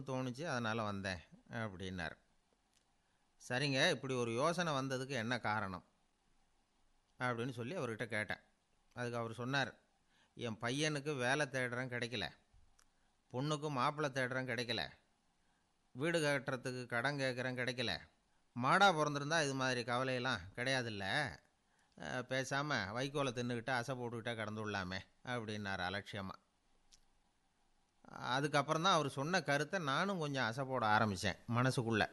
வரணும்னு தோணுச்சு அதனால் வந்தேன் அப்படின்னார் சரிங்க இப்படி ஒரு யோசனை வந்ததுக்கு என்ன காரணம் அப்படின்னு சொல்லி அவர்கிட்ட கேட்டேன் அதுக்கு அவர் சொன்னார் என் பையனுக்கு வேலை தேடுறேன் கிடைக்கல பொண்ணுக்கு மாப்பிள்ளை தேடுறேன் கிடைக்கல வீடு கட்டுறதுக்கு கடன் கேட்குறேன் கிடைக்கல மாடா பிறந்திருந்தா இது மாதிரி கவலையெல்லாம் கிடையாதுல்ல பேசாமல் வைக்கோலை தின்னுக்கிட்டு அசை போட்டுக்கிட்டே கடந்து விடலாமே அப்படின்னார் அலட்சியமாக அதுக்கப்புறம் தான் அவர் சொன்ன கருத்தை நானும் கொஞ்சம் அசை போட ஆரம்பித்தேன் மனசுக்குள்ளே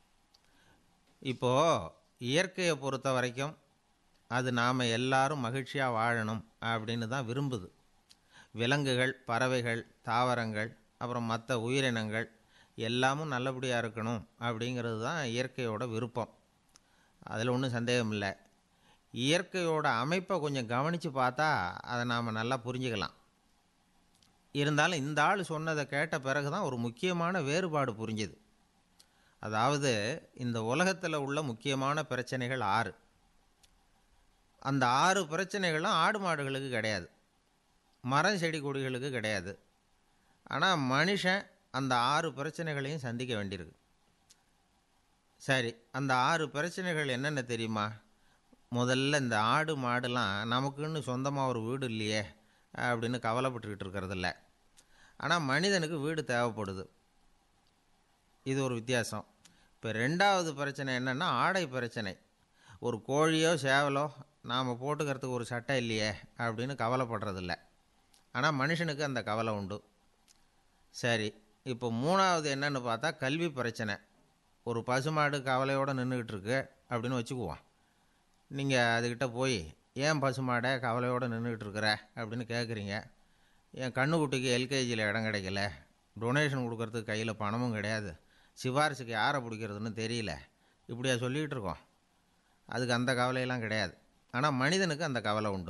இப்போது இயற்கையை பொறுத்த வரைக்கும் அது நாம் எல்லாரும் மகிழ்ச்சியாக வாழணும் அப்படின்னு தான் விரும்புது விலங்குகள் பறவைகள் தாவரங்கள் அப்புறம் மற்ற உயிரினங்கள் எல்லாமும் நல்லபடியாக இருக்கணும் அப்படிங்கிறது தான் இயற்கையோட விருப்பம் அதில் ஒன்றும் சந்தேகம் இல்லை இயற்கையோட அமைப்பை கொஞ்சம் கவனித்து பார்த்தா அதை நாம் நல்லா புரிஞ்சுக்கலாம் இருந்தாலும் இந்த ஆள் சொன்னதை கேட்ட பிறகு தான் ஒரு முக்கியமான வேறுபாடு புரிஞ்சுது அதாவது இந்த உலகத்தில் உள்ள முக்கியமான பிரச்சனைகள் ஆறு அந்த ஆறு பிரச்சனைகளும் ஆடு மாடுகளுக்கு கிடையாது மரம் செடி கொடிகளுக்கு கிடையாது ஆனால் மனுஷன் அந்த ஆறு பிரச்சனைகளையும் சந்திக்க வேண்டியிருக்கு சரி அந்த ஆறு பிரச்சனைகள் என்னென்ன தெரியுமா முதல்ல இந்த ஆடு மாடுலாம் நமக்குன்னு சொந்தமாக ஒரு வீடு இல்லையே அப்படின்னு கவலைப்பட்டுக்கிட்டு இருக்கிறதில்ல ஆனால் மனிதனுக்கு வீடு தேவைப்படுது இது ஒரு வித்தியாசம் இப்போ ரெண்டாவது பிரச்சனை என்னென்னா ஆடை பிரச்சனை ஒரு கோழியோ சேவலோ நாம் போட்டுக்கிறதுக்கு ஒரு சட்டை இல்லையே அப்படின்னு கவலைப்படுறதில்ல ஆனால் மனுஷனுக்கு அந்த கவலை உண்டு சரி இப்போ மூணாவது என்னன்னு பார்த்தா கல்வி பிரச்சனை ஒரு பசுமாடு கவலையோடு நின்றுக்கிட்டு இருக்கு அப்படின்னு வச்சுக்குவோம் நீங்கள் அதுக்கிட்ட போய் ஏன் பசுமாடை கவலையோடு நின்றுக்கிட்டு இருக்கிற அப்படின்னு கேட்குறீங்க என் கண்ணுக்குட்டிக்கு எல்கேஜியில் இடம் கிடைக்கல டொனேஷன் கொடுக்கறதுக்கு கையில் பணமும் கிடையாது சிபாரிசுக்கு யாரை பிடிக்கிறதுன்னு தெரியல இப்படியா சொல்லிகிட்டு இருக்கோம் அதுக்கு அந்த கவலையெல்லாம் கிடையாது ஆனால் மனிதனுக்கு அந்த கவலை உண்டு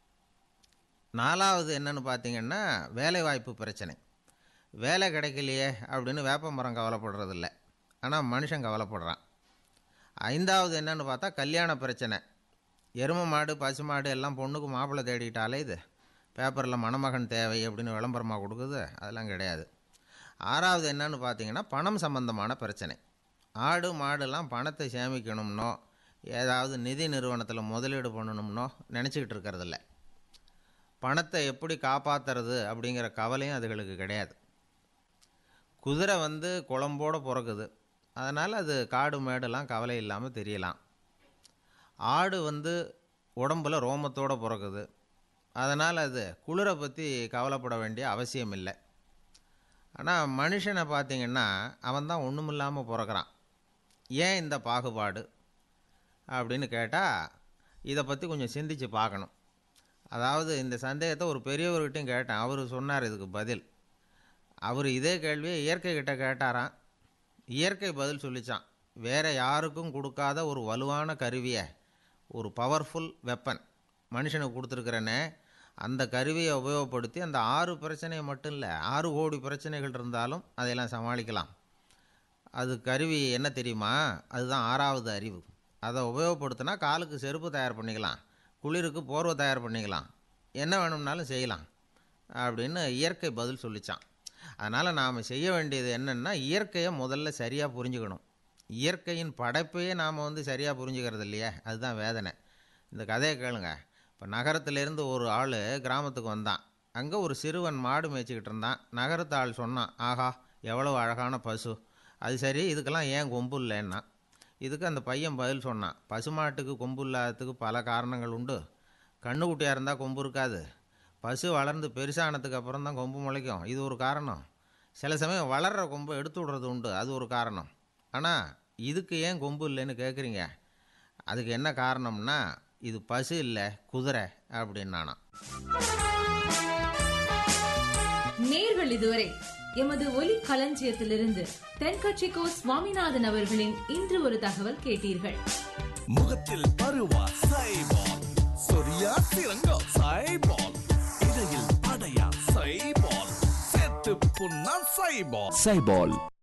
நாலாவது என்னன்னு பார்த்தீங்கன்னா வேலைவாய்ப்பு பிரச்சனை வேலை கிடைக்கலையே அப்படின்னு வேப்ப மரம் கவலைப்படுறதில்ல ஆனால் மனுஷன் கவலைப்படுறான் ஐந்தாவது என்னன்னு பார்த்தா கல்யாண பிரச்சனை எரும மாடு பசு மாடு எல்லாம் பொண்ணுக்கு மாப்பிள்ளை தேடிட்டாலே இது பேப்பரில் மணமகன் தேவை அப்படின்னு விளம்பரமாக கொடுக்குது அதெல்லாம் கிடையாது ஆறாவது என்னன்னு பார்த்தீங்கன்னா பணம் சம்பந்தமான பிரச்சனை ஆடு மாடுலாம் பணத்தை சேமிக்கணும்னோ ஏதாவது நிதி நிறுவனத்தில் முதலீடு பண்ணணும்னோ நினச்சிக்கிட்டு இருக்கிறதில்ல பணத்தை எப்படி காப்பாற்றுறது அப்படிங்கிற கவலையும் அதுகளுக்கு கிடையாது குதிரை வந்து குழம்போடு பிறக்குது அதனால் அது காடு மேடெல்லாம் கவலை இல்லாமல் தெரியலாம் ஆடு வந்து உடம்பில் ரோமத்தோடு பிறக்குது அதனால் அது குளிரை பற்றி கவலைப்பட வேண்டிய அவசியம் இல்லை ஆனால் மனுஷனை பார்த்திங்கன்னா அவன் தான் ஒன்றும் இல்லாமல் பிறக்கிறான் ஏன் இந்த பாகுபாடு அப்படின்னு கேட்டால் இதை பற்றி கொஞ்சம் சிந்தித்து பார்க்கணும் அதாவது இந்த சந்தேகத்தை ஒரு பெரியவர்கிட்டையும் கேட்டேன் அவர் சொன்னார் இதுக்கு பதில் அவர் இதே கேள்வியை இயற்கை கிட்ட கேட்டாராம் இயற்கை பதில் சொல்லிச்சான் வேறு யாருக்கும் கொடுக்காத ஒரு வலுவான கருவியை ஒரு பவர்ஃபுல் வெப்பன் மனுஷனுக்கு கொடுத்துருக்குறேனே அந்த கருவியை உபயோகப்படுத்தி அந்த ஆறு பிரச்சனையை மட்டும் இல்லை ஆறு கோடி பிரச்சனைகள் இருந்தாலும் அதையெல்லாம் சமாளிக்கலாம் அது கருவி என்ன தெரியுமா அதுதான் ஆறாவது அறிவு அதை உபயோகப்படுத்தினா காலுக்கு செருப்பு தயார் பண்ணிக்கலாம் குளிருக்கு போர்வை தயார் பண்ணிக்கலாம் என்ன வேணும்னாலும் செய்யலாம் அப்படின்னு இயற்கை பதில் சொல்லிச்சான் அதனால் நாம் செய்ய வேண்டியது என்னென்னா இயற்கையை முதல்ல சரியாக புரிஞ்சுக்கணும் இயற்கையின் படைப்பையே நாம் வந்து சரியாக புரிஞ்சுக்கிறது இல்லையே அதுதான் வேதனை இந்த கதையை கேளுங்க இப்போ நகரத்துலேருந்து ஒரு ஆள் கிராமத்துக்கு வந்தான் அங்கே ஒரு சிறுவன் மாடு மேய்ச்சிக்கிட்டு இருந்தான் நகரத்து ஆள் சொன்னான் ஆஹா எவ்வளோ அழகான பசு அது சரி இதுக்கெல்லாம் ஏன் கொம்பு இல்லைன்னா இதுக்கு அந்த பையன் பதில் சொன்னான் பசுமாட்டுக்கு கொம்பு இல்லாததுக்கு பல காரணங்கள் உண்டு கண்ணுக்குட்டியாக இருந்தால் கொம்பு இருக்காது பசு வளர்ந்து பெருசானதுக்கு அப்புறம் தான் கொம்பு முளைக்கும் இது ஒரு காரணம் சில சமயம் வளர்கிற கொம்பு எடுத்து விடுறது உண்டு அது ஒரு காரணம் ஆனால் இதுக்கு ஏன் கொம்பு இல்லைன்னு கேட்குறீங்க அதுக்கு என்ன காரணம்னா இது பசு இல்லை குதிரை அப்படின்னானா நேர்கள் இதுவரை எமது ஒலி களஞ்சியத்திலிருந்து தென்கட்சிக்கோ சுவாமிநாதன் அவர்களின் இன்று ஒரு தகவல் கேட்டீர்கள் முகத்தில் பருவா சைபால் சொரியா சிறங்கா சைபால் இடையில் அடையா சைபால் செத்து புண்ணா சைபால் சைபால்